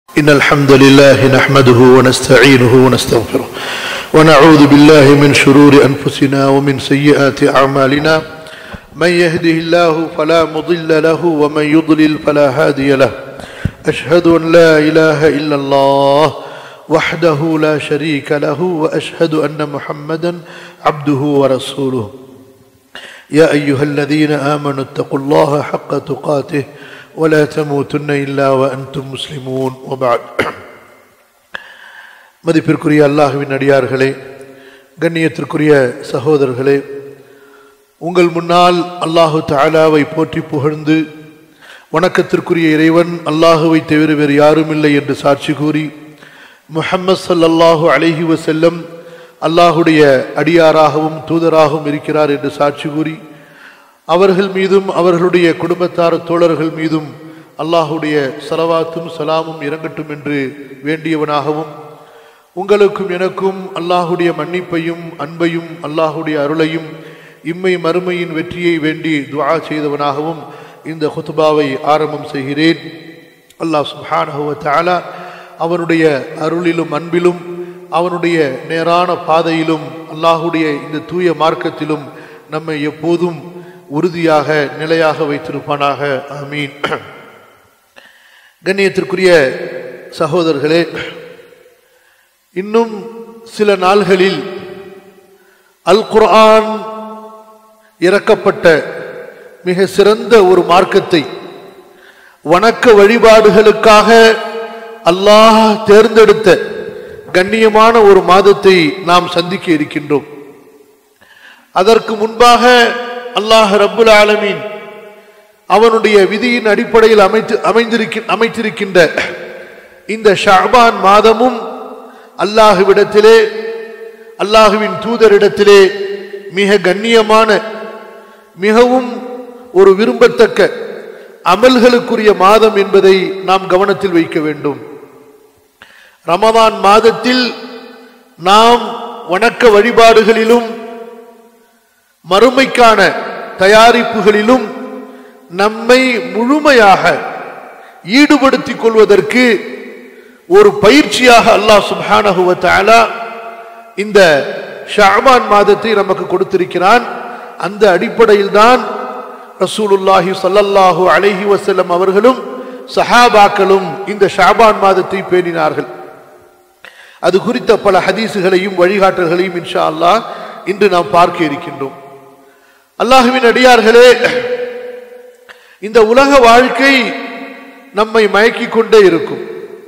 إن الحمد لله نحمده ونستعينه ونستغفره ونعوذ بالله من شرور أنفسنا ومن سيئات أعمالنا من يهده الله فلا مضل له ومن يضلل فلا هادي له أشهد أن لا إله إلا الله وحده لا شريك له وأشهد أن محمدا عبده ورسوله يا أيها الذين آمنوا اتقوا الله حق تقاته ولا تموتن إلا وأنتم مسلمون وبعد மதிப்பிற்குரிய அல்லாஹுவின் அடியார்களே கண்ணியத்திற்குரிய சகோதரர்களே உங்கள் முன்னால் அல்லாஹு தாலாவை போற்றி புகழ்ந்து வணக்கத்திற்குரிய இறைவன் அல்லாஹுவை தவிர வேறு யாருமில்லை என்று சாட்சி கூறி முஹம்மது ஸல்லல்லாஹு அலைஹி வஸல்லம் அல்லாஹுடைய அடியாராகவும் தூதராகவும் இருக்கிறார் என்று சாட்சி கூறி அவர்கள் மீதும் அவர்களுடைய குடும்பத்தார் தோழர்கள் மீதும் அல்லாஹுடைய சலவாத்தும் சலாமும் இறங்கட்டும் என்று வேண்டியவனாகவும் உங்களுக்கும் எனக்கும் அல்லாஹுடைய மன்னிப்பையும் அன்பையும் அல்லாஹுடைய அருளையும் இம்மை மறுமையின் வெற்றியை வேண்டி துஆ செய்தவனாகவும் இந்த ஹுத்பாவை ஆரம்பம் செய்கிறேன் அல்லாஹ் சுப்ஹானஹு வ தஆலா அவனுடைய அருளிலும் அன்பிலும் அவனுடைய நேரான பாதையிலும் அல்லாஹுடைய இந்த தூய மார்க்கத்திலும் நம்மை எப்போதும் உறுதியாக நிலையாக வைத்திருப்பானாக ஆமீன் கண்ணியத்திற்குரிய சகோதரர்களே இன்னும் சில நாள்களில் அல் குர்ஆன் இறக்கப்பட்ட மிக சிறந்த ஒரு மார்க்கத்தை வணக்க வழிபாடுகளுக்காக அல்லாஹ் தேர்ந்தெடுத்த கண்ணியமான ஒரு மாதத்தை நாம் சந்திக்க இருக்கின்றோம் அதற்கு முன்பாக அல்லாஹ் ரப்புல் ஆலமீன் அவனுடைய விதியின் அடிப்படையில் அமைத்து அமைந்திருக்க அமைத்திருக்கின்ற இந்த ஷாபான் மாதமும் அல்லாஹுவிடத்திலே அல்லாஹுவின் தூதரிடத்திலே மிக கண்ணியமான மிகவும் ஒரு விரும்பத்தக்க அமல்களுக்குரிய மாதம் என்பதை நாம் கவனத்தில் வைக்க வேண்டும் ரமதான் மாதத்தில் நாம் வணக்க வழிபாடுகளிலும் மறுமைக்கான தயாரிப்புகளிலும் நம்மை முழுமையாக ஈடுபடுத்திக் கொள்வதற்கு ஒரு பயிற்சியாக அல்லாஹ் சுப்ஹானஹு வ தஆலா இந்த ஷாபான் மாதத்தை நமக்கு கொடுத்திருக்கிறான் அந்த அடிப்படையில் தான் ரசூலுல்லாஹி ஸல்லல்லாஹு அலைஹி வஸல்லம் அவர்களும் சஹாபாக்களும் இந்த ஷாபான் மாதத்தை பேணினார்கள் அது குறித்த பல ஹதீசுகளையும் வழிகாட்டல்களையும் இன்ஷா அல்லாஹ் இன்று நாம் பார்க்க இருக்கின்றோம் அல்லாஹுவின் அடியார்களே இந்த உலக வாழ்க்கை நம்மை மயக்கிக் கொண்டே இருக்கும்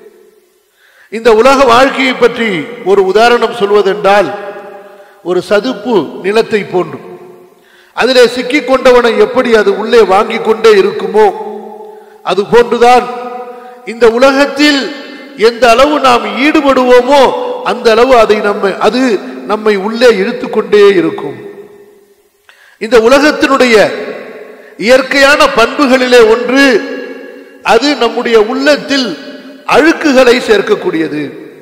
இந்த உலக வாழ்க்கையை பற்றி ஒரு உதாரணம் சொல்வதென்றால் ஒரு சதுப்பு நிலத்தை போன்று அதிலே சிக்கிக் கொண்டவனை எப்படி அது உள்ளே வாங்கிக் கொண்டே இருக்குமோ அது போன்றுதான் இந்த உலகத்தில் எந்த அளவு நாம் ஈடுபடுவோமோ அந்த அளவு அதை நம்ம அது நம்மை உள்ளே இழுத்துக்கொண்டே இருக்கும் இந்த உலகத்தினுடைய இயற்கையான பண்புகளிலே ஒன்று அது நம்முடைய உள்ளத்தில் அழுக்குகளை சேர்க்கக்கூடியது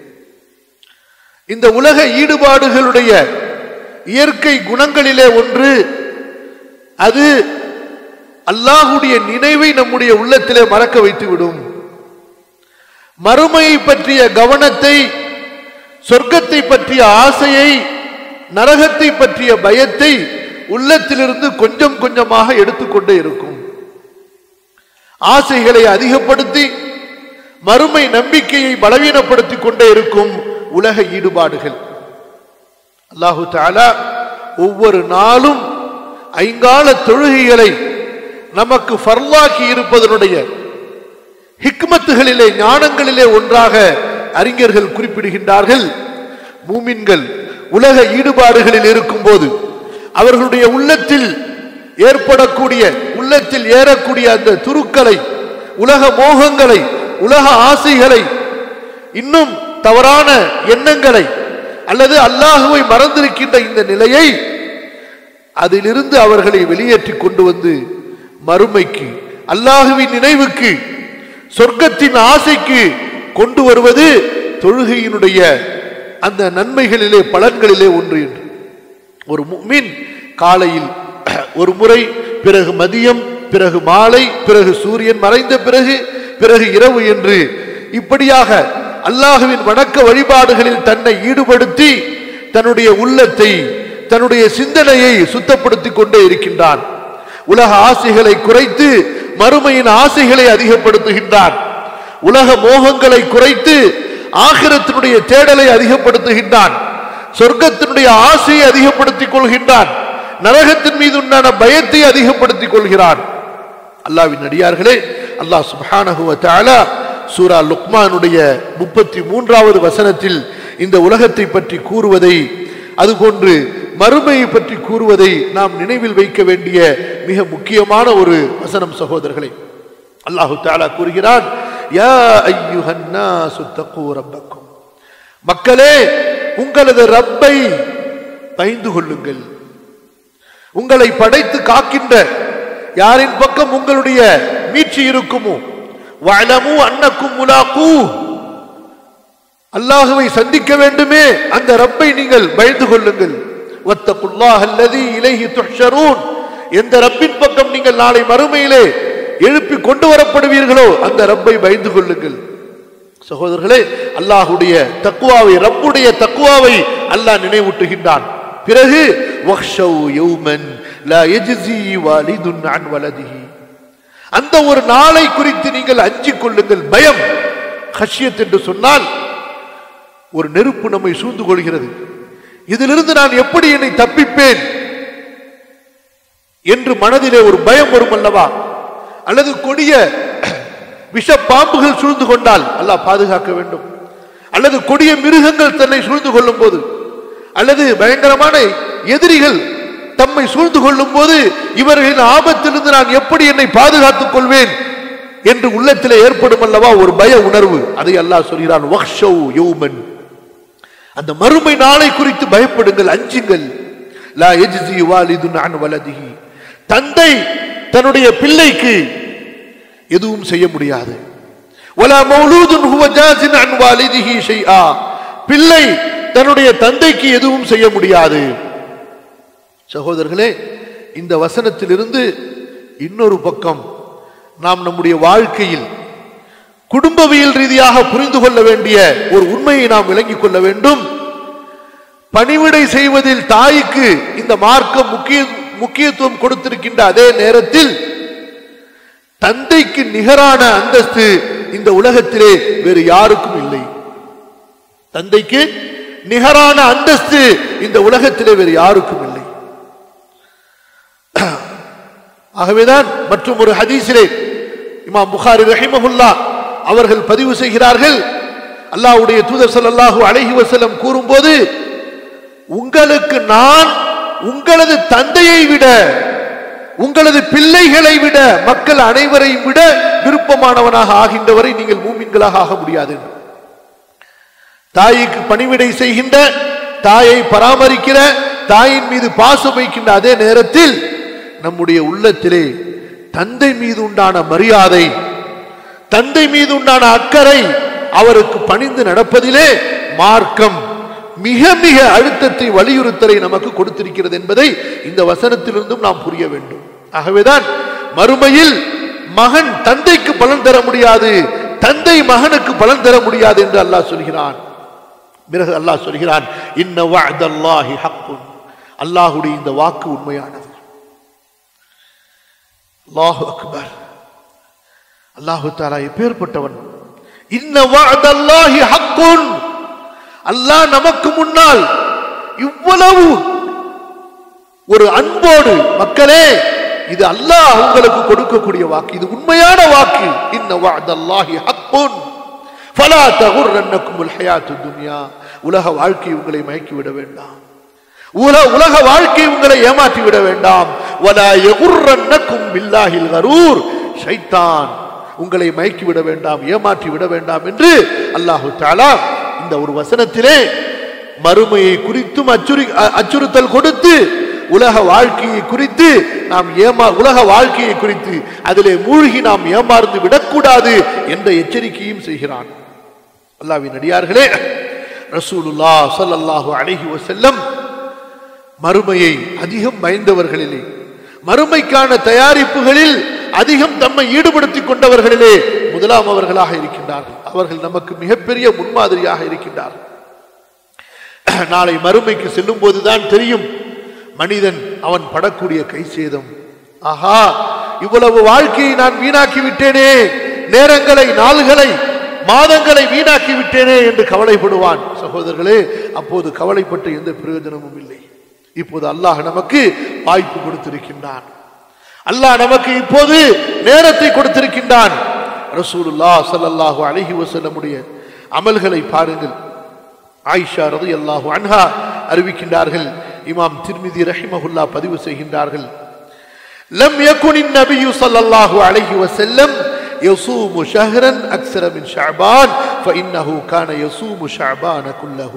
இந்த உலக ஈடுபாடுகளுடைய இயற்கை குணங்களிலே ஒன்று அது அல்லாஹுடைய நினைவை நம்முடைய உள்ளத்திலே மறக்க வைத்துவிடும் மறுமையை பற்றிய கவனத்தை சொர்க்கத்தை பற்றிய ஆசையை நரகத்தை பற்றிய பயத்தை உள்ளத்திலிருந்து கொஞ்சம் கொஞ்சமாக எடுத்துக்கொண்டே இருக்கும் ஆசைகளை அதிகப்படுத்தி மறுமை நம்பிக்கையை பலவீனப்படுத்திக் கொண்டே இருக்கும் உலக ஈடுபாடுகள் அல்லாஹு தாலா ஒவ்வொரு நாளும் ஐங்கால தொழுகைகளை நமக்கு ஃபர்லாக்கி இருப்பதனுடைய ஹிக்மத்துகளிலே ஞானங்களிலே ஒன்றாக அறிஞர்கள் குறிப்பிடுகின்றார்கள் மூமின்கள் உலக ஈடுபாடுகளில் இருக்கும்போது அவர்களுடைய உள்ளத்தில் ஏற்படக்கூடிய உள்ளத்தில் ஏறக்கூடிய அந்த துருக்களை உலக மோகங்களை உலக ஆசைகளை இன்னும் தவறான எண்ணங்களை அல்லது அல்லாஹுவை மறந்திருக்கின்ற இந்த நிலையை அதிலிருந்து அவர்களை வெளியேற்றி கொண்டு வந்து மறுமைக்கு அல்லாஹுவின் நினைவுக்கு சொர்க்கத்தின் ஆசைக்கு கொண்டு வருவது தொழுகையினுடைய அந்த நன்மைகளிலே பலன்களிலே ஒன்று என்று ஒரு மீன் காலையில் ஒரு முறை பிறகு மதியம் பிறகு மாலை பிறகு சூரியன் மறைந்த பிறகு பிறகு இரவு என்று இப்படியாக அல்லாஹுவின் வணக்க வழிபாடுகளில் தன்னை ஈடுபடுத்தி தன்னுடைய உள்ளத்தை தன்னுடைய சிந்தனையை சுத்தப்படுத்திக் கொண்டே இருக்கின்றான் உலக ஆசைகளை குறைத்து மறுமையின் ஆசைகளை அதிகப்படுத்துகின்றான் உலக மோகங்களை குறைத்து ஆகிரத்தினுடைய தேடலை அதிகப்படுத்துகின்றான் சொர்க்கத்தினுடைய ஆசையை அதிகப்படுத்திக் கொள்கின்றான் நரகத்தின் மீது உண்டான பயத்தை அதிகப்படுத்திக் கொள்கிறான் அல்லாவின் அடியார்களே அல்லாஹ் சுப்ஹானஹு வ தஆலா சூரா லுக்மானுடைய முப்பத்தி மூன்றாவது வசனத்தில் இந்த உலகத்தை பற்றி கூறுவதை அதுபோன்று மறுமையை பற்றி கூறுவதை நாம் நினைவில் வைக்க வேண்டிய மிக முக்கியமான ஒரு வசனம் சகோதரர்களே அல்லாஹு தாலா கூறுகிறான் யா ஐயுஹன் நாசு தக்கூ ரப்பக்கும் மக்களே உங்களது ரப்பை பயந்து கொள்ளுங்கள் உங்களை படைத்து காக்கின்ற யாரின் பக்கம் உங்களுடைய மீட்சி இருக்குமோ வலமு அன்னக்கும் முலாக்கூ அல்லாஹுவை சந்திக்க வேண்டுமே அந்த ரப்பை நீங்கள் பயந்து கொள்ளுங்கள் வத்தகுல்லாஹ் அல்லதி இலைஹி துஹ்ஷரூன் எந்த ரப்பின் பக்கம் நீங்கள் நாளை மறுமையிலே எழுப்பி கொண்டு வரப்படுவீர்களோ அந்த ரப்பை பயந்து கொள்ளுங்கள் சகோதரர்களே அல்லாஹுடைய தக்குவாவை ரப்புடைய தக்குவாவை அல்லாஹ் நினைவூட்டுகின்றான் பிறகு வக்ஷௌ யௌமன் லா யஜ்ஸி வாலிதுன் அன் வலதிஹி அந்த ஒரு நாளை குறித்து நீங்கள் அஞ்சிக் கொள்ளுங்கள் பயம் ஹஷ்யத் என்று சொன்னால் ஒரு நெருப்பு நம்மை சூழ்ந்து கொள்கிறது இதிலிருந்து நான் எப்படி என்னை தப்பிப்பேன் என்று மனதிலே ஒரு பயம் வரும் அல்லவா அல்லது கொடிய விஷ பாம்புகள் சூழ்ந்து கொண்டால் அல்லாஹ் பாதுகாக்க வேண்டும் அல்லது கொடிய மிருகங்கள் தன்னை சூழ்ந்து கொள்ளும் போது அல்லது பயங்கரமான எதிரிகள் தம்மை சூழ்ந்து கொள்ளும் போது இவர்களின் ஆபத்திலிருந்து நான் எப்படி என்னை பாதுகாத்துக் கொள்வேன் என்று உள்ளத்திலே ஏற்படும் அல்லவா ஒரு பய உணர்வு அதை அல்லாஹ் சொல்கிறான் வக்ஷௌ யௌமன் அந்த மறுமை நாளை குறித்து பயப்படுங்கள் அஞ்சுங்கள் லா எஜ்ஸி வாலிதுன் அன் வலதிஹி தந்தை தன்னுடைய பிள்ளைக்கு எதுவும் செய்ய முடியாது வலா மௌலூதுன் ஹுவ ஜாஸின் அன் வாலிதிஹி ஷைஆ பிள்ளை தன்னுடைய தந்தைக்கு எதுவும் செய்ய முடியாது சகோதரர்களே இந்த வசனத்திலிருந்து இன்னொரு பக்கம் நாம் நம்முடைய வாழ்க்கையில் குடும்பவியல் ரீதியாக புரிந்து கொள்ள வேண்டிய ஒரு உண்மையை நாம் விளங்கிக் கொள்ள வேண்டும் பணிவிடை செய்வதில் தாய்க்கு இந்த மார்க்கம் முக்கிய முக்கியத்துவம் கொடுத்திருக்கின்ற அதே நேரத்தில் தந்தைக்கு நிகரான அந்தஸ்து இந்த உலகத்திலே வேறு யாருக்கும் இல்லை தந்தைக்கு நிகரான அந்தஸ்து இந்த உலகத்திலே வேறு யாருக்கும் இல்லை ஆகவேதான் மற்றும் ஒரு ஹதீஸிலே இமாம் புகாரி ரஹிமஹுல்லா அவர்கள் பதிவு செய்கிறார்கள் அல்லாஹ்வுடைய தூதர் ஸல்லல்லாஹு அலைஹி வஸல்லம் கூறும்போது உங்களுக்கு நான் உங்களது தந்தையை விட உங்களது பிள்ளைகளை விட மக்கள் அனைவரையும் விட விருப்பமானவனாக ஆகின்றவரை நீங்கள் மூமின்களாக ஆக முடியாது என்று. தாய்க்கு பணிவிடை செய்கின்ற தாயை பராமரிக்கிற தாயின் மீது பாசம் வைக்கின்ற அதே நேரத்தில் நம்முடைய உள்ளத்திலே தந்தை மீது உண்டான மரியாதை தந்தை மீது உண்டான அக்கறை அவருக்கு பணிந்து நடப்பதிலே மார்க்கம் மிக மிக அழுத்தத்தை வலியுறுத்தலை நமக்கு கொடுத்திருக்கிறது என்பதை இந்த வசனத்திலிருந்தும் நாம் புரிய வேண்டும் ஆகவேதான் மறுமையில் மகன் தந்தைக்கு பலன் தர முடியாது தந்தை மகனுக்கு பலன் தர முடியாது என்று அல்லாஹ் சொல்கிறான் பிறகு அல்லாஹ் சொல்கிறான் இன்ன வஅதல்லாஹி ஹக்குன் அல்லாஹ்வுடைய இந்த வாக்கு உண்மையானது அல்லாஹு அக்பர் அல்லாஹு தாலா எப்பேற்பட்டவன் இன்ன வஅதல்லாஹி ஹக்குன் அல்லாஹ் நமக்கு முன்னால் இவ்வளவு ஒரு அன்போடு மக்களே இது அல்லாஹ் உங்களுக்கு கொடுக்கக்கூடிய வாக்கு இது உண்மையான வாக்கு இன்ன வஅதல்லாஹி ஹக்குன் ஃபலா தகுர்ரன்னக்குமுல் ஹயாத்துத் துன்யா உலக வாழ்க்கை உங்களை மயக்கி விட வேண்டாம் உலக உலக வாழ்க்கை உங்களை ஏமாற்றி விட வேண்டாம் வலா யகுர்ரன்னக்கும் பில்லாஹில் கரூர் ஷைத்தான் உங்களை மயக்கி விட வேண்டாம் ஏமாற்றி விட வேண்டாம் என்று அல்லாஹு தஆலா இந்த ஒரு வசனத்திலே மறுமையை குறித்தும் அச்சுறு அ- அச்சுறுத்தல் கொடுத்து உலக வாழ்க்கையை குறித்து நாம் ஏமா உலக வாழ்க்கையை குறித்து அதிலே மூழ்கி நாம் ஏமாந்து விடக்கூடாது என்ற எச்சரிக்கையும் செய்கிறான் அல்லாவின் அடியார்களே ரசூலுல்லா ஸல்லல்லாஹு அலைஹி வஸல்லம் மறுமையை அதிகம் பயந்தவர்களிலே மறுமைக்கான தயாரிப்புகளில் அதிகம் தம்மை ஈடுபடுத்திக் கொண்டவர்களிலே முதலாம் அவர்களாக இருக்கின்றார்கள் அவர்கள் நமக்கு மிகப்பெரிய முன்மாதிரியாக இருக்கின்றார்கள் நாளை மறுமைக்கு செல்லும் போதுதான் தெரியும் மனிதன் அவன் படக்கூடிய கை சேதம் ஆஹா இவ்வளவு வாழ்க்கையை நான் வீணாக்கி விட்டேனே நேரங்களை நாள்களை மாதங்களை வீணாக்கி விட்டேனே என்று கவலைப்படுவான் சகோதரர்களே அப்போது கவலைப்பட்ட எந்த பிரயோஜனமும் இல்லை இப்போது அல்லாஹ் நமக்கு வாய்ப்பு கொடுத்திருக்கின்றான் அல்லாஹ் நமக்கு இப்போது நேரத்தை கொடுத்திருக்கின்றான் ரசூலுல்லா ஸல்லல்லாஹு அலைஹி வஸல்லமுடைய அமல்களை பாருங்கள் ஆயிஷா ரலியல்லாஹு அன்ஹா அறிவிக்கின்றார்கள் இமாம் திர்மிதி ரஹிமஹுல்லா பதிவு செய்கின்றார்கள் لم يكن النبي صلى الله عليه وسلم يصوم شهرا أكثر من شعبان فإنه كان يصوم شعبان كله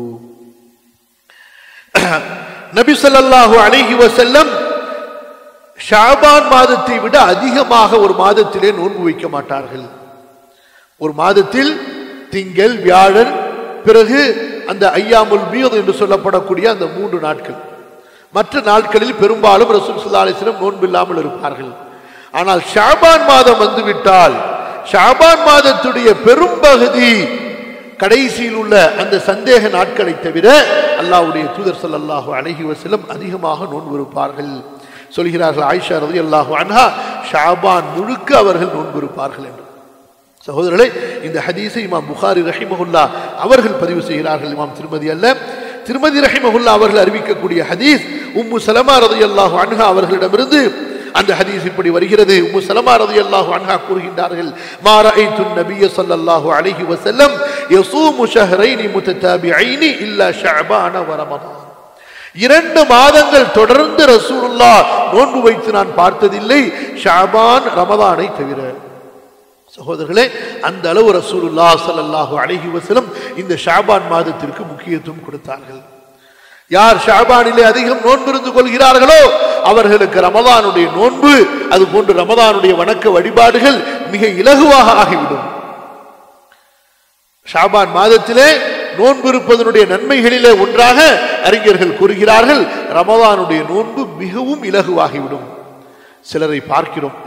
நபி ஸல்லல்லாஹு அலைஹி வஸல்லம் ஷாபான் மாதத்தை விட அதிகமாக ஒரு மாதத்திலே நோன்பு வைக்க மாட்டார்கள் ஒரு மாதத்தில் திங்கள் வியாழன் பிறகு அந்த ஐயாமுல் பீத் என்று சொல்லப்படக்கூடிய அந்த மூன்று நாட்கள் மற்ற நாட்களில் பெரும்பாலும் ரசூல் ஸல்லல்லாஹு அலைஹி வஸல்லம் நோன்பு இல்லாமல் இருப்பார்கள் ஆனால் ஷாபான் மாதம் வந்துவிட்டால் ஷாபான் மாதத்துடைய பெரும்பகுதி கடைசியில் உள்ள அந்த சந்தேக நாட்களை தவிர அல்லாஹ்வுடைய தூதர் ஸல்லல்லாஹு அலைஹி வஸல்லம் அதிகமாக நோன்பு இருப்பார்கள் சொல்கிறார்கள் ஆயிஷா ரலியல்லாஹு அன்ஹா ஷாபான் முழுக்க அவர்கள் நோன்பு இருப்பார்கள் என்று சகோதரர்களே இந்த ஹதீஸை இமாம் புகாரி ரஹிமஹுல்லா அவர்கள் பதிவு செய்கிறார்கள் இமாம் திருமதி அல்ல திருமதி ரஹிமஹுல்லா அவர்கள் அறிவிக்கக்கூடிய ஹதீஸ் உம்மு சலமா ரலியல்லாஹு அன்ஹா அவர்களிடமிருந்து அந்த ஹதீஸ் இப்படி வருகிறது உம்மு சலமா ரலியல்லாஹு அன்ஹா கூறுகின்றார்கள் மா ரஅய்து நபிய ஸல்லல்லாஹு அலைஹி வஸல்லம் யஸூமு ஷஹ்ரைனி முத்ததாபிஐனி இல்லா ஷஅபான வ ரமதான் இரண்டு மாதங்கள் தொடர்ந்து ரசூலுல்லா நோன்பு வைத்து நான் பார்த்ததில்லை ஷாபான் ரமதானை தவிர சகோதரர்களே அந்த அளவு ரசூலுல்லா ஸல்லல்லாஹு அலைஹி வஸல்லம் இந்த ஷாபான் மாதத்திற்கு முக்கியத்துவம் கொடுத்தார்கள் யார் ஷாபானிலே அதிகம் நோன்பு இருந்து கொள்கிறார்களோ அவர்களுக்கு ரமதானுடைய நோன்பு அது போன்று ரமதானுடைய வணக்க வழிபாடுகள் மிக இலகுவாக ஆகிவிடும் ஷாபான் மாதத்திலே நோன்பு இருப்பதனுடைய நன்மைகளிலே ஒன்றாக அறிஞர்கள் கூறுகிறார்கள் ரமதானுடைய நோன்பு மிகவும் இலகுவாகிவிடும் சிலரை பார்க்கிறோம்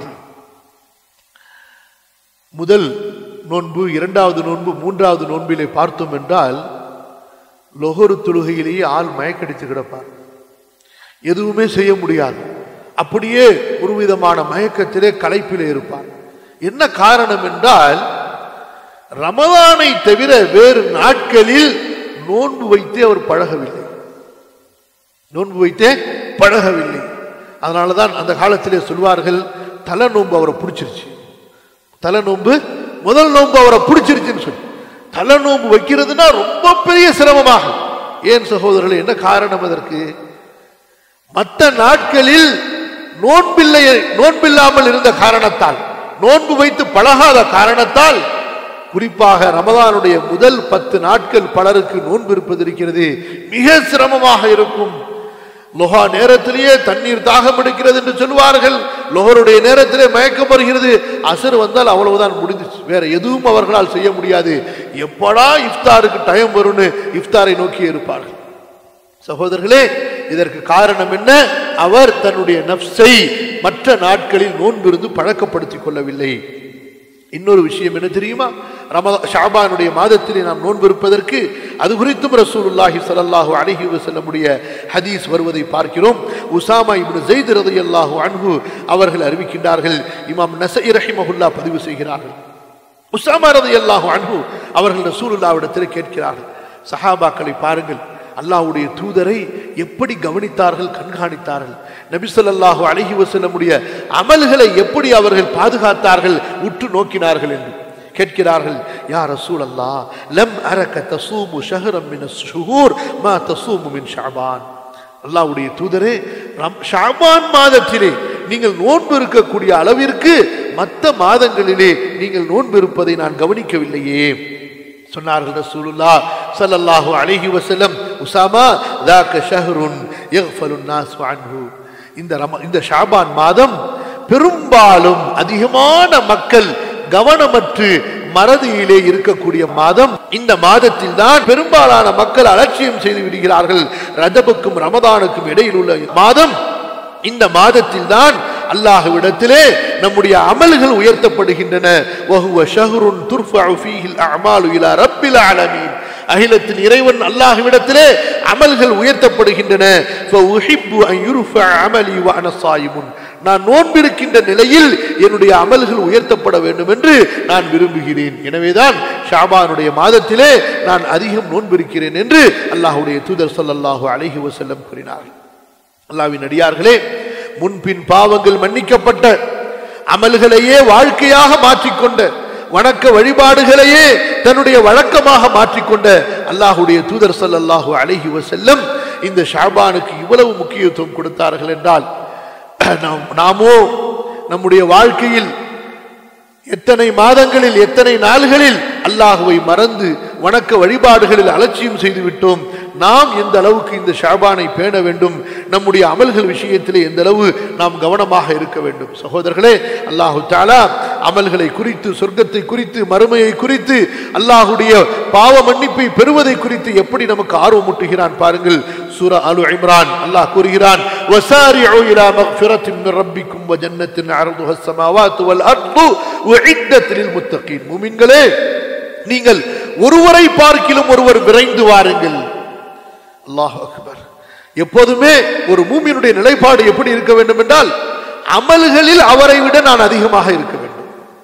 முதல் நோன்பு இரண்டாவது நோன்பு மூன்றாவது நோன்பிலே பார்த்தோம் என்றால் லொஹரு தொழுகையிலேயே ஆள் மயக்கடித்து கிடப்பார் எதுவுமே செய்ய முடியாது அப்படியே ஒரு விதமான மயக்கத்திலே களைப்பிலே இருப்பார் என்ன காரணம் என்றால் ரமதானை தவிர வேறு நாட்களில் நோன்பு வைத்தே அவர் பழகவில்லை நோன்பு வைத்தே பழகவில்லை அதனாலதான் அந்த காலத்திலே சொல்வார்கள் தலை நோன்பு அவரை பிடிச்சிருச்சு தலை நோன்பு முதல் நோன்பு அவரை பிடிச்சிருச்சுன்னு சொல்லி தலை நோன்பு வைக்கிறதுனா ரொம்ப பெரிய சிரமமாகும் ஏன் சகோதரர்களே என்ன காரணம் அதற்கு மற்ற நாட்களில் நோன்பில்லை நோன்பில்லாமல் இருந்த காரணத்தால் நோன்பு வைத்து பழகாத காரணத்தால் குறிப்பாக ரமதானுடைய முதல் பத்து நாட்கள் பலருக்கு நோன்பு இருப்பது இருக்கிறது மிக சிரமமாக இருக்கும் லொஹா நேரத்திலேயே தண்ணீர் தாகம் எடுக்கிறது என்று சொல்வார்கள் லொஹருடைய நேரத்திலே மயக்கம் வருகிறது அசர் வந்தால் அவ்வளவுதான் முடிஞ்சிச்சு வேற எதுவும் அவர்களால் செய்ய முடியாது எப்படா இஃப்தாருக்கு டைம் வரும்னு இஃப்தாரை நோக்கி இருப்பார்கள் சகோதரர்களே இதற்கு காரணம் என்ன அவர் தன்னுடைய நப்சை மற்ற நாட்களில் நோன்பிருந்து பழக்கப்படுத்திக் கொள்ளவில்லை இன்னொரு விஷயம் என்ன தெரியுமா ரம ஷாபானுடைய மாதத்திலே நாம் நோன்பு இருப்பதற்கு அது குறித்தும் ரசூலுல்லாஹி ஸல்லல்லாஹு அலைஹி வஸல்லமுடைய ஹதீஸ் வருவதை பார்க்கிறோம் உசாமா இப்னு ஸைத் ரலியல்லாஹு அன்ஹு அவர்கள் அறிவிக்கின்றார்கள் இமாம் நஸை ரஹிமஹுல்லா பதிவு செய்கிறார்கள் உசாமா ரலியல்லாஹு அன்ஹு அவர்கள் ரசூலுல்லாஹ்விடத்தில் கேட்கிறார்கள் சஹாபாக்களை பாருங்கள் அல்லாஹ்வுடைய தூதரை எப்படி கவனித்தார்கள் கண்காணித்தார்கள் நபி ஸல்லல்லாஹு அலைஹி வஸல்லமுடைய அமல்களை எப்படி அவர்கள் பாதுகாத்தார்கள் உற்று நோக்கினார்கள் என்று கேட்கிறார்கள் யா ரசூல் அல்லா லம் அரக்க தசூமு ஷஹரம் மின் ஷுஹூர் மா தசூமு மின் ஷாபான் அல்லாஹ்வுடைய தூதரே ரம்- ஷாபான் மாதத்திலே நீங்கள் நோன்பு இருக்கக்கூடிய அளவிற்கு மற்ற மாதங்களிலே நீங்கள் நோன்பு இருப்பதை நான் கவனிக்கவில்லையே சொன்னார்கள் ரசூலுல்லா ஸல்லல்லாஹு அலைஹி வஸல்லம் உசாமா ذاك شهر يغفل الناس عنه இந்த ரம இந்த ஷாபான் மாதம் பெரும்பாலும் அதிகமான மக்கள் கவனமற்று மறதியிலே இருக்கக்கூடிய மாதம் இந்த மாதத்தில் தான் பெரும்பாலான மக்கள் அலட்சியம் செய்து விடுகிறார்கள் ரஜபுக்கும் ரமதானுக்கும் இடையில் உள்ள மாதம் இந்த மாதத்தில் தான் அல்லாஹ்விடத்திலே நம்முடைய அமல்கள் உயர்த்தப்படுகின்றன வஹுவ ஷஹ்ருன் துர்ஃபஉ ஃபீஹில் அஅமாலு இலா ரப்பில் ஆலமீன் அகிலத்தின் இறைவன் அல்லாஹ்விடத்திலே அமல்கள் உயர்த்தப்படுகின்றன ஃபஉஹிப்பு அன் யுர்ஃபஅ அமலி வ அன ஸாயிமுன் நான் நோன்பிருக்கின்ற நிலையில் என்னுடைய அமல்கள் உயர்த்தப்பட வேண்டும் என்று நான் விரும்புகிறேன் எனவேதான் ஷாபானுடைய மாதத்திலே நான் அதிகம் நோன்பிருக்கிறேன் என்று அல்லாஹ்வுடைய தூதர் ஸல்லல்லாஹு அலைஹி வஸல்லம் கூறினார் அல்லாஹ்வின் அடியார்களே முன்பின் பாவங்கள் மன்னிக்கப்பட்ட அமல்களையே வாழ்க்கையாக மாற்றிக்கொண்ட வணக்க வழிபாடுகளையே தன்னுடைய வழக்கமாக மாற்றிக்கொண்ட அல்லாஹுடைய தூதர் ஸல்லல்லாஹு அலைஹி வஸல்லம் இந்த ஷாபானுக்கு இவ்வளவு முக்கியத்துவம் கொடுத்தார்கள் என்றால் நாம் நாமோ நம்முடைய வாழ்க்கையில் எத்தனை மாதங்களில் எத்தனை நாள்களில் அல்லாஹுவை மறந்து வணக்க வழிபாடுகளில் அலட்சியம் செய்து விட்டோம் நாம் எந்த அளவுக்கு இந்த ஷாபானை பேண வேண்டும் நம்முடைய அமல்கள் விஷயத்திலே எந்த அளவு நாம் கவனமாக இருக்க வேண்டும் சகோதரர்களே அல்லாஹு தாலா அமல்களை குறித்து சொர்க்கத்தை குறித்து மறுமையை குறித்து அல்லாஹுடைய பாவ மன்னிப்பை பெறுவதை குறித்து எப்படி நமக்கு ஆர்வமூட்டுகிறான் பாருங்கள் சூரா அலு இம்ரான் அல்லாஹ் கூறுகிறான் وسارعوا إلى مغفرة من ربكم وجنة عرضها السماوات والأرض وعدت للمتقين முமின்களே நீங்கள் ஒருவரை பார்க்கிலும் ஒருவர் விரைந்து வாருங்கள் அல்லாஹ் அக்பர் எப்போதுமே ஒரு மூமியினுடைய நிலைப்பாடு எப்படி இருக்க வேண்டும் என்றால் அமல்களில் அவரை விட நான் அதிகமாக இருக்க வேண்டும்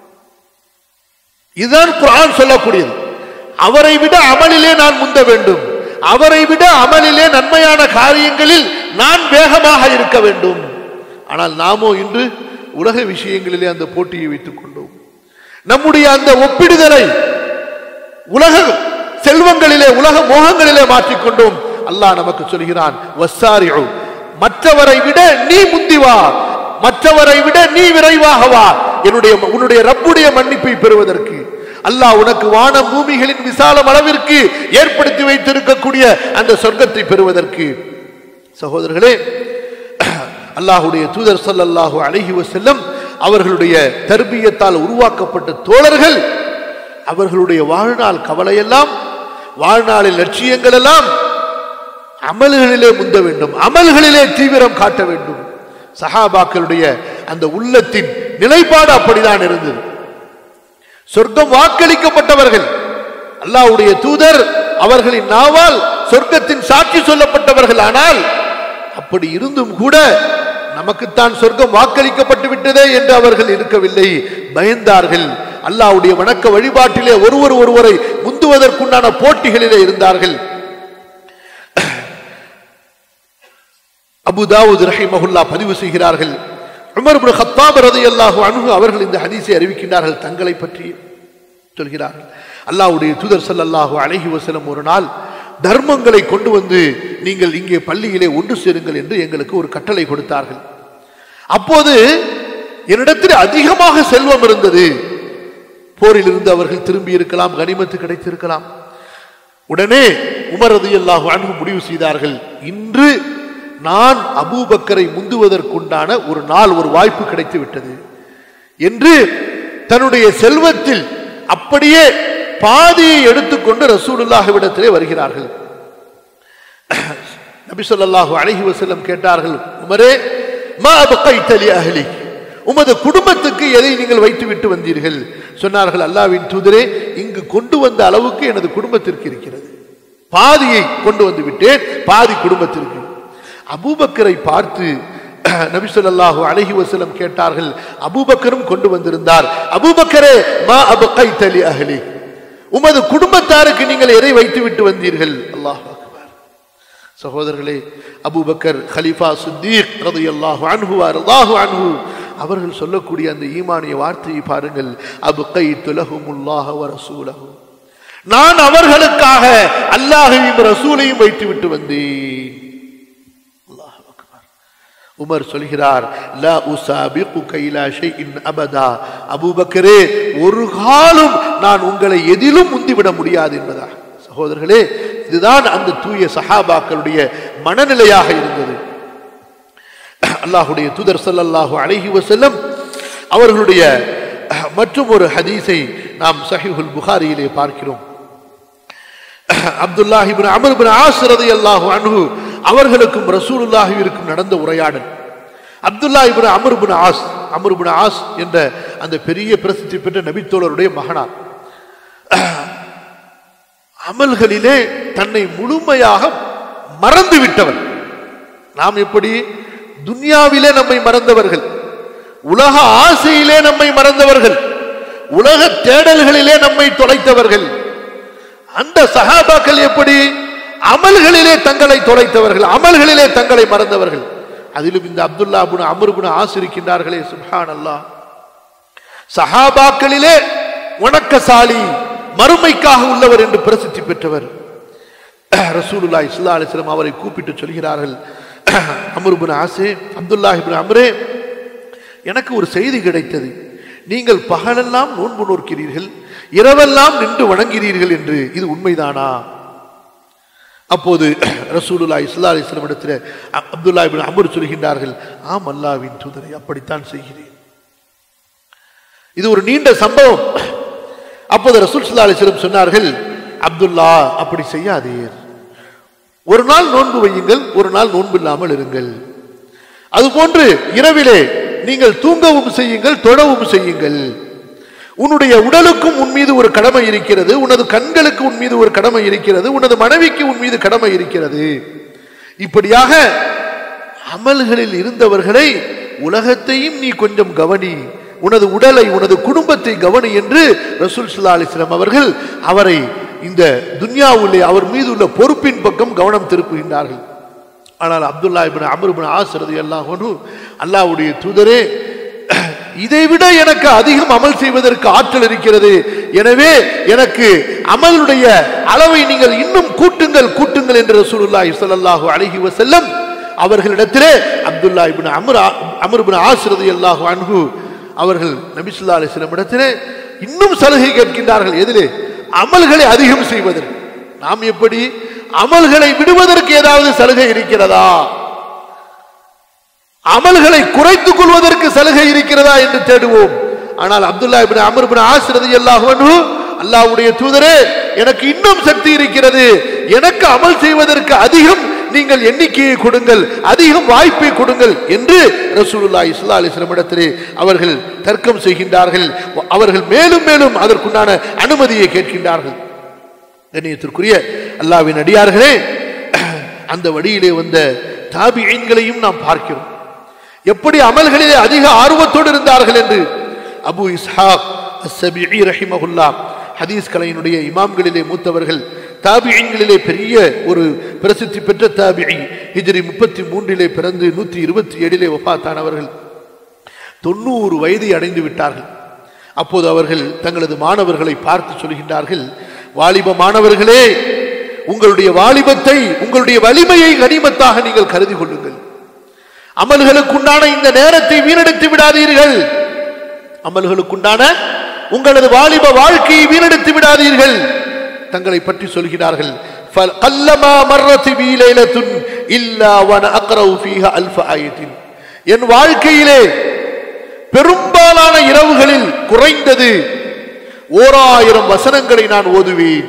இதுதான் குர்ஆன் சொல்லக்கூடியது அவரை விட அமலிலே நான் முந்த வேண்டும் அவரை விட அமலிலே நன்மையான காரியங்களில் நான் வேகமாக இருக்க வேண்டும் ஆனால் நாமோ இன்று உலக விஷயங்களிலே அந்த போட்டியை வைத்துக் கொண்டோம் நம்முடைய அந்த ஒப்பிடுதலை உலக செல்வங்களிலே உலக மோகங்களிலே மாற்றிக்கொண்டோம் அல்லாஹ் நமக்கு சொல்கிறான் வஸ்ஸாரிஉ மற்றவரை விட நீ முந்தி வா மற்றவரை விட நீ விரைவாக வா என்னுடைய உன்னுடைய ரப்புடைய மன்னிப்பை பெறுவதற்கு அல்லாஹ் உனக்கு வான பூமிகளின் விசாலம் அளவிற்கு ஏற்படுத்தி வைத்திருக்கக்கூடிய அந்த சொர்க்கத்தை பெறுவதற்கு சகோதரர்களே அல்லாஹுடைய தூதர் ஸல்லல்லாஹு அலைஹி வஸல்லம் அவர்களுடைய தர்பியத்தால் உருவாக்கப்பட்ட தோழர்கள் அவர்களுடைய வாழ்நாள் கவலையெல்லாம் வாழ்நாளில் லட்சியங்கள் எல்லாம் அமல்களிலே முந்த வேண்டும் அமல்களிலே தீவிரம் காட்ட வேண்டும் சஹாபாக்களுடைய அந்த உள்ளத்தின் நிலைப்பாடு அப்படிதான் இருந்தது சொர்க்கம் வாக்களிக்கப்பட்டவர்கள் அல்லாஹ்வுடைய தூதர் அவர்களின் நாவால் சொர்க்கத்தின் சாட்சி சொல்லப்பட்டவர்கள் ஆனால் அப்படி இருந்தும் கூட நமக்குத்தான் சொர்க்கம் வாக்களிக்கப்பட்டு விட்டதே என்று அவர்கள் இருக்கவில்லை பயந்தார்கள் அல்லாஹ்வுடைய வணக்க வழிபாட்டிலே ஒருவர் ஒருவரை முந்துவதற்குண்டான போட்டிகளிலே இருந்தார்கள் அபு தாவூத் ரஹிமஹுல்லா பதிவு செய்கிறார்கள் உமர் இப்னு கத்தாப் ரலியல்லாஹு அன்ஹு அவர்கள் இந்த ஹதீஸை அறிவிக்கின்றார்கள் தங்களை பற்றி சொல்கிறார்கள் அல்லாஹ்வுடைய தூதர் ஸல்லல்லாஹு அலைஹி வஸல்லம் ஒரு நாள் தர்மங்களை கொண்டு வந்து நீங்கள் இங்கே பள்ளியிலே ஒன்று சேருங்கள் என்று எங்களுக்கு ஒரு கட்டளை கொடுத்தார்கள் அப்போது என்னிடத்தில் அதிகமாக செல்வம் இருந்தது போரிலிருந்து அவர்கள் திரும்பி இருக்கலாம் கனிமத்து கிடைத்திருக்கலாம் உடனே உமர் ரலியல்லாஹு அன்ஹு முடிவு செய்தார்கள் இன்று நான் அபூபக்கரை முந்துவதற்குண்டான ஒரு நாள் ஒரு வாய்ப்பு கிடைத்து விட்டது என்று தன்னுடைய செல்வத்தில் அப்படியே பாதியை எடுத்துக்கொண்டு ரசூலுல்லாஹ்விடத்திலே வருகிறார்கள் நபி ஸல்லல்லாஹு அலைஹி வஸல்லம் கேட்டார்கள் உமரே மா அபகைத லி அஹ்லி உமது குடும்பத்துக்கு எதை நீங்கள் வைத்து விட்டு வந்தீர்கள் சொன்னார்கள் அல்லாஹ்வின் தூதரே இங்கு கொண்டு வந்த அளவுக்கு எனது குடும்பத்திற்கு இருக்கிறது பாதியை கொண்டு வந்து விட்டேன் பாதி குடும்பத்திற்கு அபூபக்கரை பார்த்து நபி ஸல்லல்லாஹு அலைஹி வஸல்லம் கேட்டார்கள் அபூபக்கரும் கொண்டு வந்திருந்தார் அபூபக்கரே மா அபகைத லி அஹ்லி உமது குடும்பத்தாருக்கு நீங்கள் எதை வைத்து விட்டு வந்தீர்கள் அல்லாஹ் அக்பர் சகோதரர்களே அபூபக்கர் ஹலீஃபா சுத்தீக் ரலியல்லாஹு அன்ஹு ரலியல்லாஹு அன்ஹு அவர்கள் சொல்லக்கூடிய அந்த ஈமானிய வார்த்தையை பாருங்கள் அபுகைத்து லஹுமுல்லாஹ வ ரசூலஹு நான் அவர்களுக்காக அல்லாஹையும் ரசூலையும் வைத்து விட்டு வந்தேன் அல்லாஹ் அக்பர் உமர் சொல்கிறார் லா உசாபிகுக இலா ஷைஇன் அபதா அபூபக்கரே ஒரு காலம் நான் உங்களை எதிலும் முந்திவிட முடியாது என்பதா சகோதரர்களே இதுதான் அந்த தூய சஹாபாக்களுடைய மனநிலையாக இருந்தது அல்லாஹுடைய தூதர் ஸல்லல்லாஹு அலைஹி வஸல்லம் அவர்களுடைய மற்றும் ஒரு ஹதீஸை நாம் சஹீஹுல் புகாரியிலே பார்க்கிறோம் அப்துல்லாஹி இப்னு அமர் இப்னு ஆஸ் ரலியல்லாஹு அன்ஹு அவர்களுக்கும் ரசூலுல்லாஹிற்கும் நடந்த உரையாடல் Abdullah ibn Amr ibn As Amr ibn As என்ற அந்த பெரிய பிரசித்தி பெற்ற நபித்தோழருடைய மகனார் அமல்களிலே தன்னை முழுமையாக மறந்து விட்டவர் நாம் எப்படி துன்யாவிலே நம்மை மறந்தவர்கள் உலக ஆசையிலே நம்மை மறந்தவர்கள் உலக தேடல்களிலே நம்மை தொலைத்தவர்கள் அந்த சஹாபாக்கள் எப்படி அமல்களிலே தங்களை தொலைத்தவர்கள் அமல்களிலே தங்களை மறந்தவர்கள் அதிலும் இந்த அப்துல்லா அபுன் அமருபுன் ஆசிரிக்கின்றார்களே சுப்ஹான் அல்லாஹ் சஹாபாக்களிலே வணக்கசாலி மறுமைக்காக உள்ளவர் என்று பிரசித்தி பெற்றவர் ரசூலுல்லா இஸ்லா அலிஸ்லாம் அவரை கூப்பிட்டு சொல்கிறார்கள் அமருபின் ஆசே அப்துல்லாஹிபின் அமரே எனக்கு ஒரு செய்தி கிடைத்தது நீங்கள் பகலெல்லாம் நோன்பு நோக்கிறீர்கள் இரவெல்லாம் நின்று வணங்கிறீர்கள் என்று இது உண்மைதானா அப்போது ரசூலுல்லா இஸ்லா அலிஸ்லாம் இடத்துல அ- அப்துல்லா இபின் அமர் சொல்கின்றார்கள் ஆம் அல்லாவின் தூதரை அப்படித்தான் செய்கிறேன் இது ஒரு நீண்ட சம்பவம் அப்போது ரசூல் ஸல்லல்லாஹு அலைஹி வஸல்லம் சொன்னார்கள் அப்துல்லா அப்படி செய்யாதீர் ஒரு நாள் நோன்பு வையுங்கள் ஒரு நாள் நோன்பு இல்லாமல் இருங்கள் அதுபோன்று இரவிலே நீங்கள் தூங்கவும் செய்யுங்கள் தொழவும் செய்யுங்கள் உன்னுடைய உடலுக்கும் உன் மீது ஒரு கடமை இருக்கிறது உனது கண்களுக்கு உன் மீது ஒரு கடமை இருக்கிறது உனது மனைவிக்கு உன் மீது கடமை இருக்கிறது இப்படியாக அமல்களில் இருந்தவர்களை உலகத்தையும் நீ கொஞ்சம் கவனி உனது உடலை உனது குடும்பத்தை கவனி என்று ரசூல் ஸல்லல்லாஹு அலைஹி வஸல்லம் அவர்கள் அவரை இந்த துன்யாவுள்ளே அவர் மீது உள்ள பொறுப்பின் பக்கம் கவனம் திருப்புகின்றார்கள் ஆனால் Abdullah ibn Amr ibn As ரலியல்லாஹு அன்ஹு அல்லாஹ்வுடைய தூதரே இதைவிட எனக்கு அதிகம் அமல் செய்வதற்கு ஆற்றல் இருக்கிறது எனவே எனக்கு அமலுடைய அளவை நீங்கள் இன்னும் கூட்டுங்கள் கூட்டுங்கள் என்று ரசூலுல்லாஹி ஸல்லல்லாஹு அலைஹி வஸல்லம் அவர்களிடத்திலே Abdullah ibn Amr Amr ibn As ரலியல்லாஹு அன்ஹு அவர்கள் நபி ஸல்லல்லாஹு அலைஹி வஸல்லம் இடத்திலே இன்னும் சலுகை கேட்கின்றார்கள் எதிலே அமல்களை அதிகம் செய்வதற்கு நாம் எப்படி அமல்களை விடுவதற்கு ஏதாவது சலுகை இருக்கிறதா அமல்களை குறைத்துக் கொள்வதற்கு சலுகை இருக்கிறதா என்று தேடுவோம் ஆனால் Abdullah ibn Amr ibn As ரலியல்லாஹு அன்ஹு அல்லாஹ்வுடைய தூதரே எனக்கு இன்னும் சக்தி இருக்கிறது எனக்கு அமல் செய்வதற்கு அதிகம் நீங்கள் எண்ணிக்கையை கொடுங்கள் அதிகம் வாய்ப்பை கொடுங்கள் என்று ரசூலுல்லாஹி ஸல்லல்லாஹு அலைஹி வஸல்லம் இடத்திலே அவர்கள் தர்க்கம் செய்கின்றார்கள் அவர்கள் மேலும் மேலும் அதற்குண்டான அனுமதியை கேட்கின்றார்கள் கண்ணியத்திற்குரிய அல்லாவின் அடியார்களே அந்த வழியிலே வந்த தாபியீன்களையும் நாம் பார்க்கிறோம் எப்படி அமல்களிலே அதிக ஆர்வத்தோடு இருந்தார்கள் என்று அபு இஸ்ஹாக் அஸ்ஸபிஇ ரஹிமஹுல்லா ஹதீஸ் கலையினுடைய இமாம்களிலே மூத்தவர்கள் தாபியீன்களிலே பெரிய ஒரு பிரசித்தி பெற்ற தாபிஇ ஹிஜ்ரி முப்பத்தி மூன்றிலே பிறந்து நூற்றி இருபத்தி ஏழிலே வஃபாத்தானவர்கள் தொண்ணூறு வயதை அடைந்து விட்டார்கள் அப்போது அவர்கள் தங்களது மாணவர்களை பார்த்து சொல்கின்றார்கள் வாலிப மாணவர்களே உங்களுடைய வாலிபத்தை உங்களுடைய வலிமையை கனிமத்தாக நீங்கள் கருதி கொள்ளுங்கள் அமல்களுக்குண்டான இந்த நேரத்தை வீணடித்து விடாதீர்கள் அமல்களுக்குண்டான உங்களது வாலிப வாழ்க்கையை வீணடித்து விடாதீர்கள் தங்களை பற்றி சொல்கிறார்கள் فَقَلَّمَا مَرَّتْ بِي لَيْلَةٌ إِلَّا وَأَنَا أَقْرَأُ فِيهَا أَلْفَ آيَةٍ என் வாழ்க்கையிலே பெரும்பாலான இரவுகளில் குறைந்தது ஓராயிரம் வசனங்களை நான் ஓதுவேன்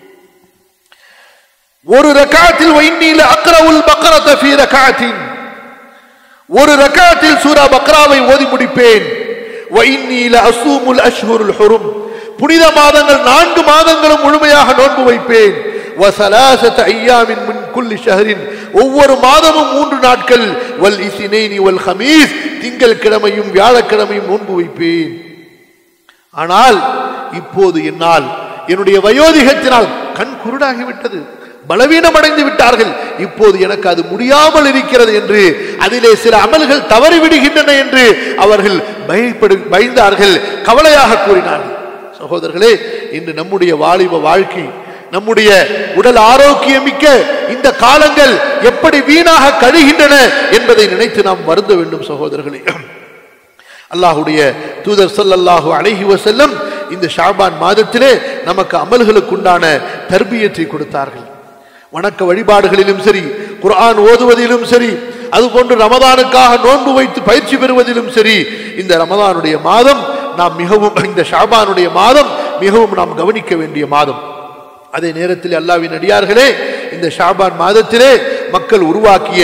ஒரு ரகாத்தில் வைநீல அக்ரவுல் பக்ரத ஃபீ ரகாத்தின் ஒரு ரகாத்தில் சூரா பக்ராவை ஓதி முடிப்பேன் வைநீல அசூமுல் அஷ்ஹுருல் ஹுரும் புனித மாதங்கள் நான்கு மாதங்களும் முழுமையாக நோன்பு வைப்பேன் வசலாசத ஐயாமின் மின் குல்லி ஷஹரின் ஒவ்வொரு மாதமும் மூன்று நாட்கள் வல் இசினைனி வல் ஹமீஸ் திங்கள் கிழமையும் வியாழக்கிழமையும் நோன்பு வைப்பேன் ஆனால் இப்போது என்னால் என்னுடைய வயோதிகத்தினால் கண் குருடாகிவிட்டது பலவீனம் அடைந்து விட்டார்கள் இப்போது எனக்கு அது முடியாமல் இருக்கிறது என்று அதிலே சில அமல்கள் தவறிவிடுகின்றன என்று அவர்கள் பயப்படு பயந்தார்கள் கவலையாக கூறினார்கள் சகோதரர்களே இன்று நம்முடைய வாலிப வாழ்க்கை நம்முடைய உடல் ஆரோக்கியமிக்க இந்த காலங்கள் எப்படி வீணாக கழிகின்றன என்பதை நினைத்து நாம் வருந்த வேண்டும் சகோதரர்களே அல்லாஹுடைய தூதர் ஸல்லல்லாஹு அலைஹி வஸல்லம் இந்த ஷாபான் மாதத்திலே நமக்கு அமல்களுக்குண்டான தர்பியத்தை கொடுத்தார்கள் வணக்க வழிபாடுகளிலும் சரி குர்ஆன் ஓதுவதிலும் சரி அதுபோன்று ரமதானுக்காக நோன்பு வைத்து பயிற்சி பெறுவதிலும் சரி இந்த ரமதானுடைய மாதம் நாம் மிகவும் இந்த ஷாபானுடைய மாதம் மிகவும் நாம் கவனிக்க வேண்டிய மாதம் அதே நேரத்தில் அல்லாவின் அடியார்களே இந்த ஷாபான் மாதத்திலே மக்கள் உருவாக்கிய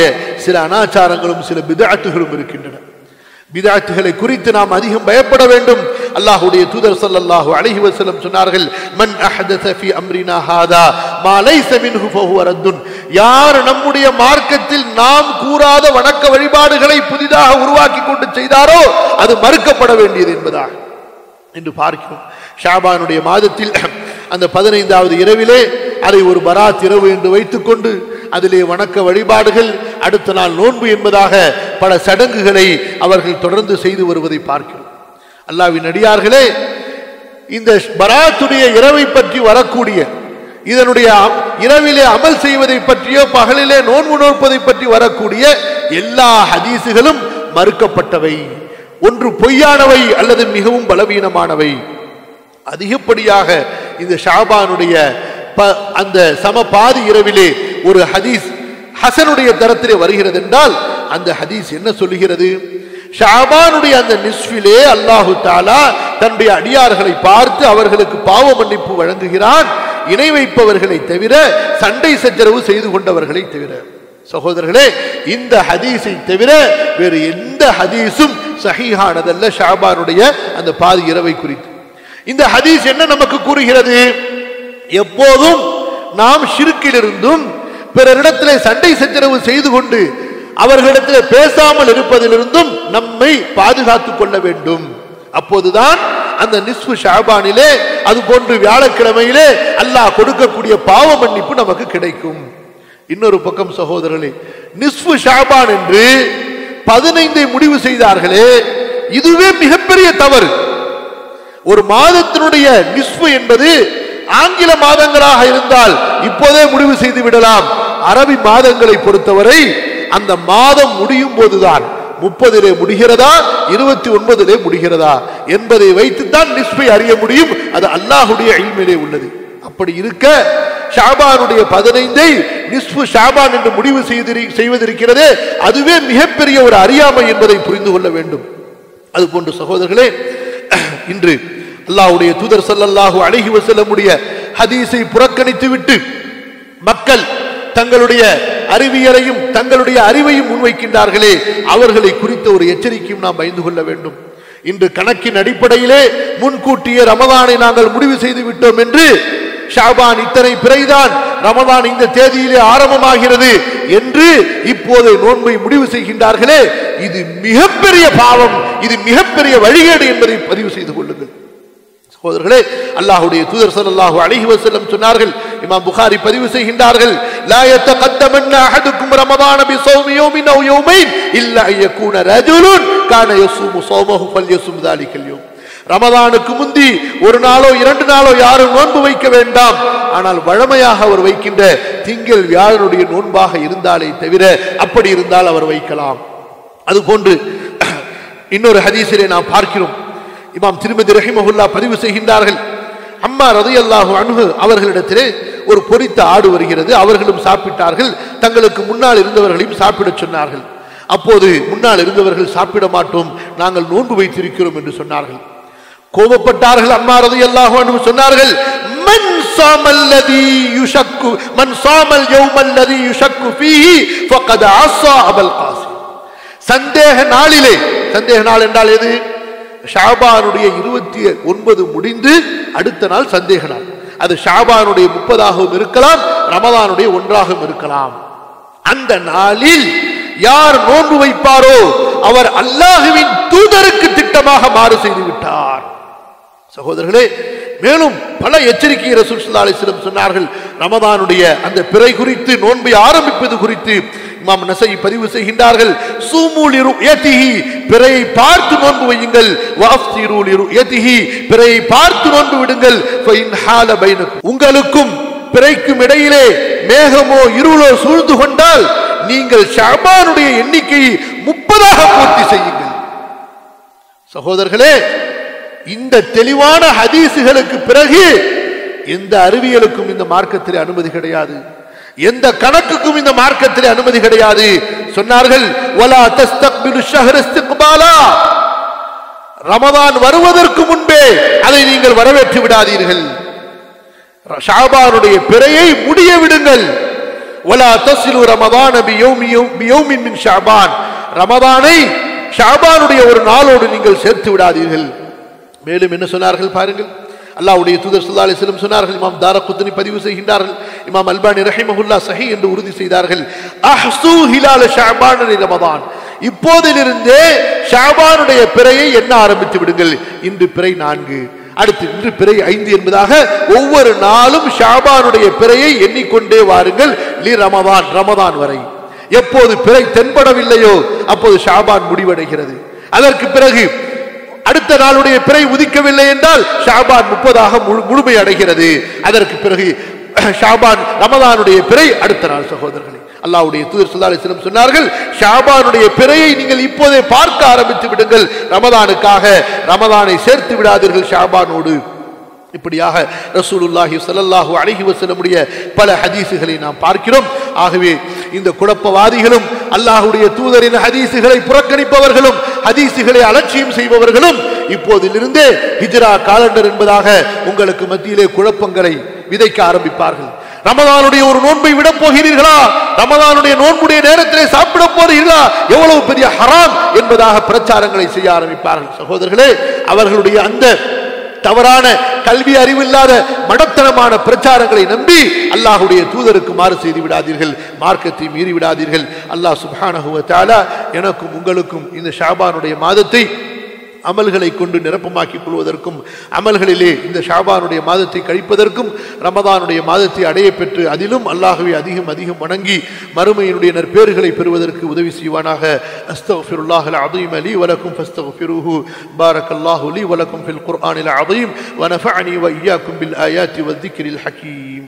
சில அனாச்சாரங்களும் சில பிதாத்துகளும் இருக்கின்றன பிதாத்துகளை குறித்து நாம் அதிகம் பயப்பட வேண்டும் அல்லாஹ்வுடைய தூதர் ஸல்லல்லாஹு அலைஹி வஸல்லம் சொன்னார்கள் மன் அஹதஸ ஃபீ அம்ரினா ஹாதா மா லைஸ மின்ஹு ஃபஹுவ ரத்துன் யார் நம்முடைய மார்க்கத்தில் நாம் கூறாத வணக்க வழிபாடுகளை புதிதாக உருவாக்கி கொண்டு செய்தாரோ அது மறுக்கப்பட வேண்டியது என்பதாக என்று பார்க்கிறோம் ஷாபானுடைய மாதத்தில் அந்த பதினைந்தாவது இரவிலே அதை ஒரு பராத் இரவு என்று வைத்துக்கொண்டு அதிலே வணக்க வழிபாடுகள் அடுத்த நாள் நோன்பு என்பதாக பல சடங்குகளை அவர்கள் தொடர்ந்து செய்து வருவதை பார்க்கிறோம் அல்லாவின் அடியார்களே இந்த பராத்துடைய இரவை பற்றி வரக்கூடிய இதனுடைய அம்- இரவிலே அமல் செய்வதை பற்றியோ பகலிலே நோன்பு நோற்பதை பற்றி வரக்கூடிய எல்லா ஹதீசுகளும் மறுக்கப்பட்டவை ஒன்று பொய்யானவை அல்லது மிகவும் பலவீனமானவை அதிகப்படியாக இந்த ஷாபானுடைய ப- அந்த சம பாதி இரவிலே ஒரு ஹதீஸ் ஹசனுடைய தரத்திலே வருகிறது என்றால் அந்த ஹதீஸ் என்ன சொல்லுகிறது ஷாபானுடைய அந்த நிஸ்விலே அல்லாஹு தாலா தன்னுடைய அடியார்களை பார்த்து அவர்களுக்கு பாவ மன்னிப்பு வழங்குகிறான் இணை வைப்பவர்களை தவிர சண்டை சச்சரவு செய்து கொண்டவர்களை தவிர சகோதரர்களே இந்த ஹதீஸை தவிர வேறு எந்த ஹதீஸும் சஹீஹானதல்ல ஷாபானுடைய அந்த பாதி இரவை குறித்து இந்த ஹதீஸ் என்ன நமக்கு கூறுகிறது எப்போதும் நாம் ஷிருக்கிலிருந்தும் பிறரிடத்திலே சண்டை சச்சரவு செய்து கொண்டு அவர்களிடத்திலே பேசாமல் இருப்பதிலிருந்தும் நம்மை பாதுகாத்துக் கொள்ள வேண்டும் அப்போதுதான் அந்த நிஸ்பு ஷாபானிலே அது போன்று வியாழக்கிழமையிலே அல்லாஹ் கொடுக்கக்கூடிய பாவ மன்னிப்பு நமக்கு கிடைக்கும் இன்னொரு பக்கம் சகோதரர்களே நிஸ்பு ஷாபான் என்று பதினைந்தை முடிவு செய்தார்களே இதுவே மிகப்பெரிய தவறு ஒரு மாதத்தினுடைய நிஸ்பு என்பது ஆங்கில மாதங்களாக இருந்தால் இப்போதே முடிவு செய்து விடலாம் அரபி மாதங்களை பொறுத்தவரை அந்த மாதம் முடியும் போதுதான் முப்பதிலே முடிகிறதா இருபத்தி ஒன்பதிலே முடிகிறதா என்பதை வைத்துத்தான் நிஸ்பை அறிய முடியும் அது அல்லாஹுடைய இல்மையிலே உள்ளது அப்படி இருக்க ஷாபானுடைய பதினைந்தை நிஸ்பு ஷாபான் என்று முடிவு செய்திரு- செய்வதிருக்கிறதே அதுவே மிகப்பெரிய ஒரு அறியாமை என்பதை புரிந்து கொள்ள வேண்டும் அதுபோன்று சகோதரர்களே இன்று அல்லாஹ்வுடைய தூதர் ஸல்லல்லாஹு அலைஹி வஸல்லமுடைய ஹதீஸை புறக்கணித்து விட்டு மக்கள் தங்களுடைய அறிவியலையும் தங்களுடைய அறிவையும் முன்வைக்கின்றார்களே அவர்களை குறித்த ஒரு எச்சரிக்கையும் நாம் பயந்து கொள்ள வேண்டும் இன்று கணக்கின் அடிப்படையிலே முன்கூட்டியே ரமதானை நாங்கள் முடிவு செய்து விட்டோம் என்று ஷாபான் இத்தனை பிறைதான் ரமதான் இந்த தேதியிலே ஆரம்பமாகிறது என்று இப்போது நோன்பை முடிவு செய்கின்றார்களே இது மிகப்பெரிய பாவம் இது மிகப்பெரிய வழிகேடு என்பதை பதிவு செய்து கொள்ளுங்கள் சகோதரர்களே அல்லாஹ்வுடைய தூதர் ஸல்லல்லாஹு அலைஹி வஸல்லம் சொன்னார்கள் இமாம் புகாரி பதிவு செய்கின்றார்கள் லா யத்தகத்தமன்ன அஹதுக்கும் ரமதான பிஸௌமி யௌமின் அவ் யௌமைன் இல்லா அன் யகூன ரஜுலுன் கான யஸூமு ஸௌமஹு ஃபல்யஸும் ذلிகல் யௌம் ரமதானுக்கு முந்தி ஒரு நாளோ இரண்டு நாளோ யாரும் நோன்பு வைக்க வேண்டாம் ஆனால் வழமையாக அவர் வைக்கின்ற திங்கள் வியாழனுடைய நோன்பாக இருந்தாலே தவிர அப்படி இருந்தால் அவர் வைக்கலாம் அதுபோன்று இன்னொரு ஹதீஸிலே நாம் பார்க்கிறோம் இமாம் திருமதி ரஹிமஹுல்லா பதிவு செய்கின்றார்கள் அம்மா ரதையல்லாஹு அணுகு அவர்களிடத்திலே ஒரு பொரித்த ஆடு வருகிறது அவர்களும் சாப்பிட்டார்கள் தங்களுக்கு முன்னால் இருந்தவர்களையும் சாப்பிடச் சொன்னார்கள் அப்போது முன்னால் இருந்தவர்கள் சாப்பிட மாட்டோம் நாங்கள் நோன்பு வைத்திருக்கிறோம் என்று சொன்னார்கள் கோபப்பட்டார்கள் அம்மா ரதையல்லாஹு அணுகு சொன்னார்கள் மன் சாமல்லதி யுஷக்கு மன் சாமல் யௌமல்லதி யுஷக்கு ஃபீஹி ஃபகத் அஸா அபல் காசிம் சந்தேக நாளிலே சந்தேக நாள் என்றால் எது ஷாபானுடைய இருபத்தி ஒன்பது முடிந்து அடுத்த நாள் சந்தேக நாள் அது ஷாபானுடைய முப்பதாகவும் இருக்கலாம் ரமதானுடைய ஒன்றாகவும் இருக்கலாம் அந்த நாளில் யார் நோன்பு வைப்பாரோ அவர் அல்லாஹுவின் தூதருக்கு திட்டமாக மாறு செய்து விட்டார் சகோதரர்களே மேலும் பல எச்சரிக்கை ரசூல் ஸல்லல்லாஹு அலைஹி வஸல்லம் சொன்னார்கள் ரமதானுடைய அந்த பிறை குறித்து நோன்பை ஆரம்பிப்பது குறித்து இமாம் நசை பதிவு செய்கின்றார்கள் சூமூலி ருயதிஹி பிறையை பார்த்து நோன்பு வையுங்கள் வாஃப்திரு லிருயதிஹி பிறையை பார்த்து நோன்பு விடுங்கள் ஃபைன் ஹால பைனக்கும் உங்களுக்கும் பிறைக்கும் இடையிலே மேகமோ இருளோ சூழ்ந்து கொண்டால் நீங்கள் ஷாபானுடைய எண்ணிக்கையை முப்பதாக பூர்த்தி செய்யுங்கள் சகோதரர்களே இந்த தெளிவான ஹதீசுகளுக்கு பிறகு எந்த அறிவியலுக்கும் இந்த மார்க்கத்திலே அனுமதி கிடையாது எந்த கணக்குக்கும் இந்த மார்க்கத்திலே அனுமதி கிடையாது சொன்னார்கள் வலா தஸ்தக்பிலு ஷஹ்ர இஸ்திக்பாலா ரமதான் வருவதற்கு முன்பே அதை நீங்கள் வரவேற்று விடாதீர்கள் ஷாபானுடைய பிறையை முடிய விடுங்கள் ولا تصلوا رمضان بيوم بيوم من شعبان ரமதானை ஷாபானுடைய ஒரு நாளோடு நீங்கள் சேர்த்து விடாதீர்கள் மேலும் என்ன சொன்னார்கள் பாருங்கள் அல்லாஹ்வுடைய தூதர் ஸல்லல்லாஹு அலைஹி வஸல்லம் சொன்னார்கள் இமாம் தாரகுத்னி பதிவு செய்கின்றார்கள் இமாம் அல்பானி ரஹிமஹுல்லா சஹி என்று உறுதி செய்தார்கள் அஹ்சு ஹிலால ஷஅபான் ரமதான் இப்போதிலிருந்தே ஷாபானுடைய பிறையை எண்ண ஆரம்பித்து விடுங்கள் இன்று பிறை நான்கு அடுத்து இன்று பிறை ஐந்து என்பதாக ஒவ்வொரு நாளும் ஷாபானுடைய பிறையை எண்ணிக்கொண்டே வாருங்கள் லி ரமதான் ரமதான் வரை எப்போது பிறை தென்படவில்லையோ அப்போது ஷாபான் முடிவடைகிறது அதற்கு பிறகு அடுத்த நாளுடைய பிறை உதிக்கவில்லை என்றால் ஷாபான் முப்பதாக முழு- முழுமை அடைகிறது அதற்கு பிறகு ஷாபான் ரமதானுடைய பிறை அடுத்த நாள் சகோதரர்களே அல்லாஹ்வுடைய தூதர் ஸல்லல்லாஹு அலைஹி வஸல்லம் சொன்னார்கள் ஷாபானுடைய பிறையை நீங்கள் இப்போதே பார்க்க ஆரம்பித்து விடுங்கள் ரமதானுக்காக ரமதானை சேர்த்து விடாதீர்கள் ஷாபானோடு இப்படியாக ரசூலுல்லாஹி ஸல்லல்லாஹு அலைஹி வஸல்லமுடைய பல ஹதீஸுகளை நாம் பார்க்கிறோம் ஆகவே இந்த குழப்பவாதிகளும் அல்லாஹ்வுடைய தூதரின் ஹதீஸுகளை புறக்கணிப்பவர்களும் ஹதீஸுகளை அலட்சியம் செய்பவர்களும் இப்போதிலிருந்தே ஹிஜ்ரா காலண்டர் என்பதாக உங்களுக்கு மத்தியிலே குழப்பங்களை விதைக்க ஆரம்பிப்பார்கள் ரமதானுடைய ஒரு நோன்பை விட போகிறீர்களா ரமதானுடைய நோன்புடைய நேரத்திலே சாப்பிட போறீர்களா எவ்வளவு பெரிய ஹராம் என்பதாக பிரச்சாரங்களை செய்ய ஆரம்பிப்பார்கள் சகோதரர்களே அவர்களுடைய அந்த தவறான கல்வி அறிவில்லாத மடத்தனமான பிரச்சாரங்களை நம்பி அல்லாஹ்வுடைய தூதருக்கு மாறு செய்து விடாதீர்கள் மார்க்கத்தை மீறி விடாதீர்கள் அல்லாஹ் சுப்ஹானஹு வ தஆலா எனக்கும் உங்களுக்கும் இந்த ஷாபானுடைய மாதத்தை அமல்களை கொண்டு நிரப்பமாக்கிக் கொள்வதற்கும் அமல்களிலே இந்த ஷாபானுடைய மாதத்தை கழிப்பதற்கும் ரமதானுடைய மாதத்தை அடைய பெற்று அதிலும் அல்லாஹ்வை அதிகம் அதிகம் வணங்கி மறுமையினுடைய நற்பேறுகளை பெறுவதற்கு உதவி செய்வானாக அஸ்தக்ஃபிருல்லாஹ் அல்-அஸீம் லீ வலக்கும் ஃபஸ்தக்ஃபிருஹு பாரக்கல்லாஹு லீ வலக்கும் ஃபில் குர்ஆனில் அஸீம் வனஃபஅனி வ இய்யாக்கும் பில் ஆயாத்தி வذிக்ரில் ஹகீம்